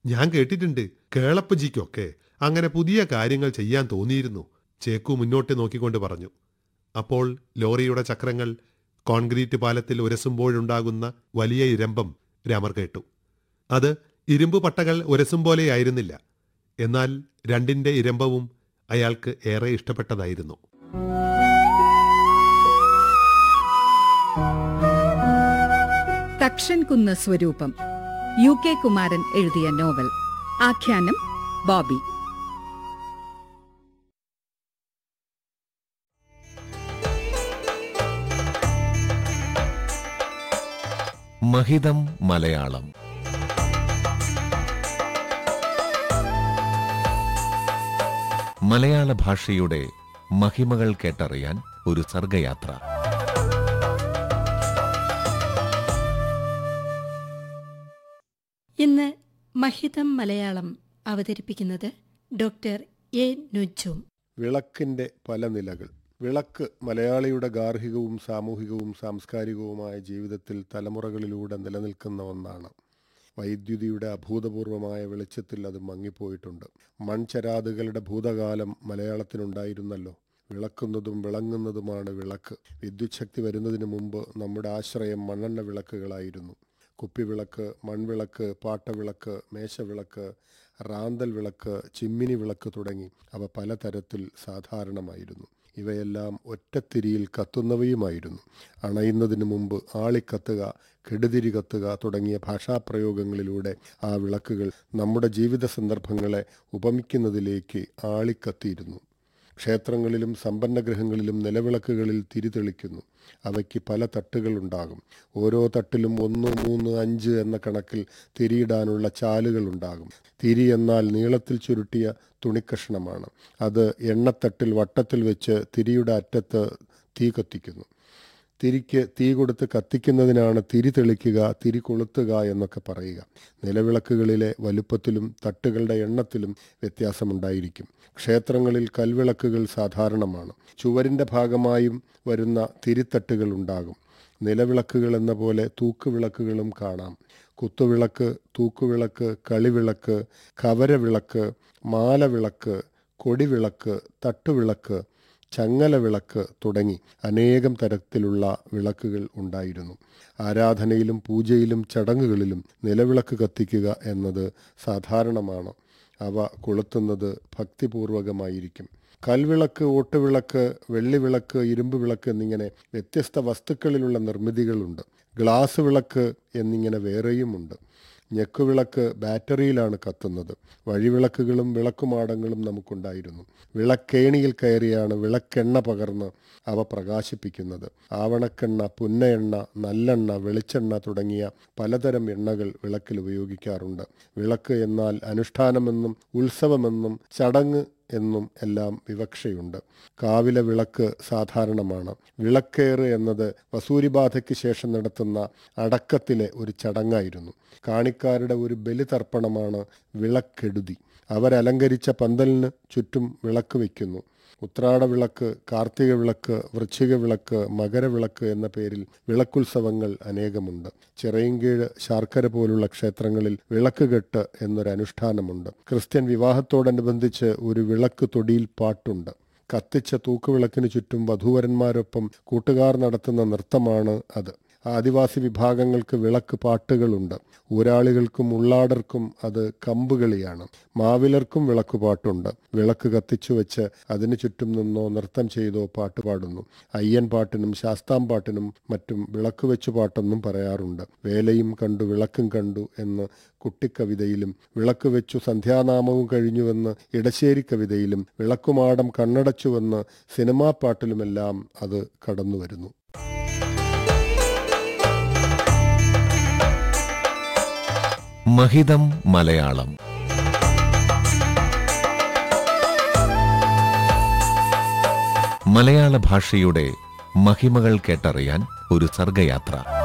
ഞാൻ കേട്ടിട്ടുണ്ട് കേളപ്പജിക്കൊക്കെ അങ്ങനെ പുതിയ കാര്യങ്ങൾ ചെയ്യാൻ തോന്നിയിരുന്നു ചേക്കു മുന്നോട്ട് നോക്കിക്കൊണ്ട് പറഞ്ഞു അപ്പോൾ ലോറിയുടെ ചക്രങ്ങൾ കോൺക്രീറ്റ് പാലത്തിൽ ഉരസുമ്പോഴുണ്ടാകുന്ന വലിയ ഇരമ്പം രാമർ കേട്ടു അത് ഇരുമ്പ് പട്ടകൾ ഉരസും പോലെയായിരുന്നില്ല എന്നാൽ രണ്ടിന്റെ ഇരമ്പവും അയാൾക്ക് ഏറെ ഇഷ്ടപ്പെട്ടതായിരുന്നു തക്ഷൻ കുന്ന് സ്വരൂപം യു കെ കുമാരൻ എഴുതിയ നോവൽ ആഖ്യാനം ബോബി മഹിതം മലയാളം മലയാള ഭാഷയുടെ മഹിമകൾ കേട്ടറിയാൻ ഒരു സർഗയാത്ര ഇന്ന് മഹിതം മലയാളം അവതരിപ്പിക്കുന്നത് ഡോക്ടർ എ നുജും വിളക്കിൻ്റെ പല നിലകൾ വിളക്ക് മലയാളിയുടെ ഗാർഹികവും സാമൂഹികവും സാംസ്കാരികവുമായ ജീവിതത്തിൽ തലമുറകളിലൂടെ നിലനിൽക്കുന്ന ഒന്നാണ് വൈദ്യുതിയുടെ അഭൂതപൂർവമായ വെളിച്ചത്തിൽ അത് മങ്ങിപ്പോയിട്ടുണ്ട് മൺചരാതുകളുടെ ഭൂതകാലം മലയാളത്തിനുണ്ടായിരുന്നല്ലോ വിളക്കുന്നതും വിളങ്ങുന്നതുമാണ് വിളക്ക് വിദ്യുച്ഛക്തി വരുന്നതിന് മുമ്പ് നമ്മുടെ ആശ്രയം മണ്ണെണ്ണ വിളക്കുകളായിരുന്നു കുപ്പിവിളക്ക് മൺവിളക്ക് പാട്ടവിളക്ക് മേശവിളക്ക് റാന്തൽ വിളക്ക് ചിമ്മിനി വിളക്ക് തുടങ്ങി അവ പലതരത്തിൽ സാധാരണമായിരുന്നു ഇവയെല്ലാം ഒറ്റത്തിരിയിൽ കത്തുന്നവയുമായിരുന്നു അണയുന്നതിന് മുമ്പ് ആളിക്കത്തുക കെടുതിരി കത്തുക തുടങ്ങിയ ഭാഷാപ്രയോഗങ്ങളിലൂടെ ആ വിളക്കുകൾ നമ്മുടെ ജീവിത സന്ദർഭങ്ങളെ ഉപമിക്കുന്നതിലേക്ക് ആളിക്കത്തിയിരുന്നു ക്ഷേത്രങ്ങളിലും സമ്പന്നഗൃഹങ്ങളിലും നിലവിളക്കുകളിൽ തിരി തെളിക്കുന്നു അവയ്ക്ക് പല തട്ടുകളുണ്ടാകും ഓരോ തട്ടിലും ഒന്ന് മൂന്ന് അഞ്ച് എന്ന കണക്കിൽ തിരിയിടാനുള്ള ചാലുകളുണ്ടാകും തിരി എന്നാൽ നീളത്തിൽ ചുരുട്ടിയ തുണിക്കഷ്ണമാണ് അത് എണ്ണത്തട്ടിൽ വട്ടത്തിൽ വെച്ച് തിരിയുടെ അറ്റത്ത് തീ കത്തിക്കുന്നു തിരിക്ക് തീ കൊടുത്ത് കത്തിക്കുന്നതിനാണ് തിരി തെളിക്കുക തിരി കൊളുത്തുക എന്നൊക്കെ പറയുക നിലവിളക്കുകളിലെ വലുപ്പത്തിലും തട്ടുകളുടെ എണ്ണത്തിലും വ്യത്യാസമുണ്ടായിരിക്കും ക്ഷേത്രങ്ങളിൽ കൽവിളക്കുകൾ സാധാരണമാണ് ചുവരിൻ്റെ ഭാഗമായും വരുന്ന തിരിത്തട്ടുകൾ ഉണ്ടാകും നിലവിളക്കുകൾ എന്ന പോലെ തൂക്കുവിളക്കുകളും കാണാം കുത്തുവിളക്ക് തൂക്കുവിളക്ക് കളിവിളക്ക് കവരവിളക്ക് മാലവിളക്ക് കൊടിവിളക്ക് തട്ടുവിളക്ക് ചങ്ങല വിളക്ക് തുടങ്ങി അനേകം തരത്തിലുള്ള വിളക്കുകൾ ഉണ്ടായിരുന്നു ആരാധനയിലും പൂജയിലും ചടങ്ങുകളിലും നിലവിളക്ക് കത്തിക്കുക എന്നത് സാധാരണമാണ് അവ കൊളുത്തുന്നത് ഭക്തിപൂർവകമായിരിക്കും കൽവിളക്ക് ഓട്ടുവിളക്ക് വെള്ളിവിളക്ക് ഇരുമ്പ് വിളക്ക് എന്നിങ്ങനെ വ്യത്യസ്ത വസ്തുക്കളിലുള്ള നിർമ്മിതികളുണ്ട് ഗ്ലാസ് വിളക്ക് എന്നിങ്ങനെ വേറെയുമുണ്ട് ഞെക്കുവിളക്ക് ബാറ്ററിയിലാണ് കത്തുന്നത് വഴിവിളക്കുകളും വിളക്കുമാടങ്ങളും നമുക്കുണ്ടായിരുന്നു വിളക്കേണിയിൽ കയറിയാണ് വിളക്കെണ്ണ പകർന്ന് അവ പ്രകാശിപ്പിക്കുന്നത് ആവണക്കെണ്ണ പുന്നയെണ്ണ നല്ലെണ്ണ വെളിച്ചെണ്ണ തുടങ്ങിയ പലതരം എണ്ണകൾ വിളക്കിൽ ഉപയോഗിക്കാറുണ്ട് വിളക്ക് എന്നാൽ അനുഷ്ഠാനമെന്നും ഉത്സവമെന്നും ചടങ്ങ് എന്നും എല്ലാം വിവക്ഷയുണ്ട് കാവിലെ വിളക്ക് സാധാരണമാണ് വിളക്കേറ് എന്നത് വസൂരിബാധയ്ക്ക് ശേഷം നടത്തുന്ന അടക്കത്തിലെ ഒരു ചടങ്ങായിരുന്നു കാണിക്കാരുടെ ഒരു ബലിതർപ്പണമാണ് വിളക്കെടുതി അവരലങ്കരിച്ച പന്തലിന് ചുറ്റും വിളക്ക് വയ്ക്കുന്നു ഉത്രാട വിളക്ക് കാർത്തിക വിളക്ക് വൃശ്ചിക വിളക്ക് മകരവിളക്ക് എന്ന പേരിൽ വിളക്കുത്സവങ്ങൾ അനേകമുണ്ട് ചിറയൻകീഴ് ശാർക്കര പോലുള്ള ക്ഷേത്രങ്ങളിൽ വിളക്കുകെട്ട് എന്നൊരു അനുഷ്ഠാനമുണ്ട് ക്രിസ്ത്യൻ വിവാഹത്തോടനുബന്ധിച്ച് ഒരു വിളക്ക് തൊടിയിൽ പാട്ടുണ്ട് കത്തിച്ച തൂക്കുവിളക്കിന് ചുറ്റും വധൂവരന്മാരൊപ്പം കൂട്ടുകാർ നടത്തുന്ന നൃത്തമാണ് അത് ആദിവാസി വിഭാഗങ്ങൾക്ക് വിളക്ക് പാട്ടുകളുണ്ട് ഊരാളികൾക്കും ഉള്ളാടർക്കും അത് കമ്പുകളിയാണ് മാവിലർക്കും വിളക്ക് പാട്ടുണ്ട് വിളക്ക് കത്തിച്ചു വെച്ച് അതിനു ചുറ്റും നിന്നോ നൃത്തം ചെയ്തോ പാട്ട് പാടുന്നു അയ്യൻ പാട്ടിനും ശാസ്താം പാട്ടിനും മറ്റും വിളക്ക് വെച്ചു പാട്ടെന്നും പറയാറുണ്ട് വേലയും കണ്ടു വിളക്കും കണ്ടു എന്ന് കുട്ടിക്കവിതയിലും വിളക്ക് വെച്ചു സന്ധ്യാനാമവും കഴിഞ്ഞുവെന്ന് ഇടശ്ശേരി കവിതയിലും വിളക്കുമാടം കണ്ണടച്ചുവെന്ന് സിനിമാ പാട്ടിലുമെല്ലാം അത് കടന്നുവരുന്നു മഹിതം മലയാളം മലയാള ഭാഷയുടെ മഹിമകൾ കേട്ടറിയാൻ ഒരു സർഗയാത്ര